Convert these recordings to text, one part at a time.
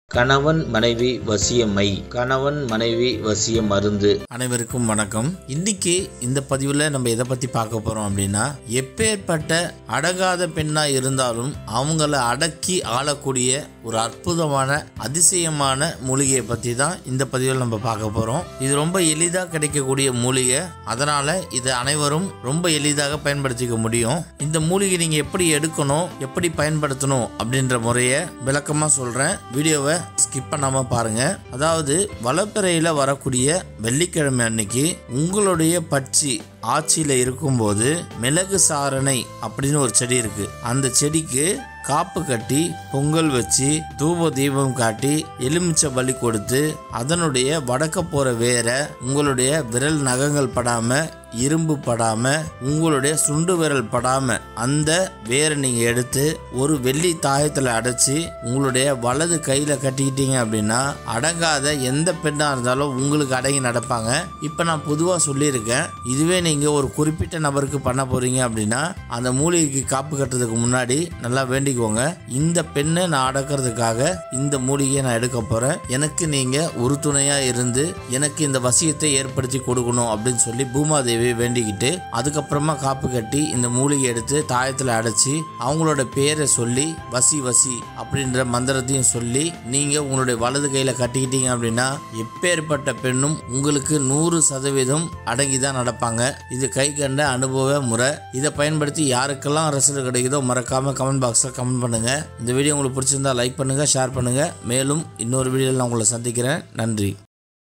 கணவன் மனைவி வசியமை கணவன் மனைவி வசிய மருந்து அனைவருக்கும் வணக்கம் இன்னைக்கு இந்த பதிவில் நம்ம எதை பற்றி பார்க்க போகிறோம் அப்படின்னா எப்பேற்பட்ட அடங்காத பெண்ணாக இருந்தாலும் அவங்கள அடக்கி ஆளக்கூடிய ஒரு அற்புதமான அதிசயமான மூலிகையை பற்றி தான் இந்த பதிவில் நம்ம பார்க்க போகிறோம் இது ரொம்ப எளிதாக கிடைக்கக்கூடிய மூலிகை அதனால் இதை அனைவரும் ரொம்ப எளிதாக பயன்படுத்திக்க முடியும் இந்த மூலிகை நீங்கள் எப்படி எடுக்கணும் எப்படி பயன்படுத்தணும் அப்படின்ற முறையை விளக்கமாக சொல்கிறேன் வீடியோவை ஸ்கிப் பண்ணாமல் பாருங்க அதாவது வளப்பிறையில் வரக்கூடிய வெள்ளிக்கிழமை அன்னைக்கு உங்களுடைய பட்சி ஆட்சியில் இருக்கும்போது மிளகு சாரணை அப்படின்னு ஒரு செடி இருக்கு அந்த செடிக்கு காப்பு கட்டி பொங்கல் வச்சு தூப தீபம் காட்டி எலுமிச்சை பலி கொடுத்து அதனுடைய வடக்க போற வேற உங்களுடைய விரல் நகங்கள் படாம இரும்பு படாம உங்களுடைய சுண்டு விரல் படாம அந்த வேரை நீங்க எடுத்து ஒரு வெள்ளி தாயத்துல அடைச்சி உங்களுடைய வலது கையில கட்டிக்கிட்டீங்க அப்படின்னா அடங்காத எந்த பெண்ணா இருந்தாலும் உங்களுக்கு அடங்கி நடப்பாங்க இப்ப நான் பொதுவா சொல்லியிருக்கேன் இதுவே நீங்க ஒரு குறிப்பிட்ட நபருக்கு பண்ண போறீங்க அப்படின்னா அந்த மூலிகைக்கு காப்பு கட்டுறதுக்கு முன்னாடி நல்லா வேண்டிக்கோங்க இந்த பெண்ணை நான் அடக்கிறதுக்காக இந்த மூலிகையை நான் எடுக்க போறேன் எனக்கு நீங்க உறுதுணையா இருந்து எனக்கு இந்த வசியத்தை ஏற்படுத்தி கொடுக்கணும் அப்படின்னு சொல்லி பூமாதேவி வேண்டிக்கிட்டு அதுக்கப்புறமா காப்பு கட்டி இந்த மூலிகை எடுத்து தாயத்தில் அடைச்சி அவங்களோட பேரை சொல்லி வசி வசி அப்படின்ற மந்திரத்தையும் சொல்லி நீங்க உங்களுடைய வலது கையில கட்டிக்கிட்டீங்க அப்படின்னா எப்பேற்பட்ட பெண்ணும் உங்களுக்கு நூறு சதவீதம் அடங்கி தான் நடப்பாங்க இது கை கண்ட அனுபவ முறை இதை பயன்படுத்தி யாருக்கெல்லாம் ரிசல்ட் கிடைக்குதோ மறக்காம கமெண்ட் பாக்ஸில் கமெண்ட் பண்ணுங்க இந்த வீடியோ உங்களுக்கு பிடிச்சிருந்தா லைக் பண்ணுங்க ஷேர் பண்ணுங்க மேலும் இன்னொரு வீடியோவில் நான் உங்களை சந்திக்கிறேன் நன்றி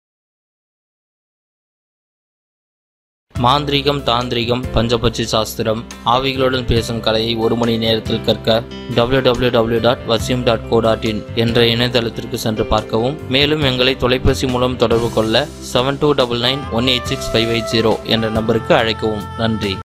மாந்திரீகம் தாந்திரிகம் பஞ்சபட்சி சாஸ்திரம் ஆவிகளுடன் பேசும் கலையை ஒரு மணி நேரத்தில் கற்க www.vasim.co.in டாட் வசியம் டாட் கோ டாட் இன் என்ற இணையதளத்திற்கு சென்று பார்க்கவும் மேலும் எங்களை தொலைபேசி மூலம் தொடர்பு கொள்ள seven two double nine one eight six five eight zero என்ற நம்பருக்கு அழைக்கவும் நன்றி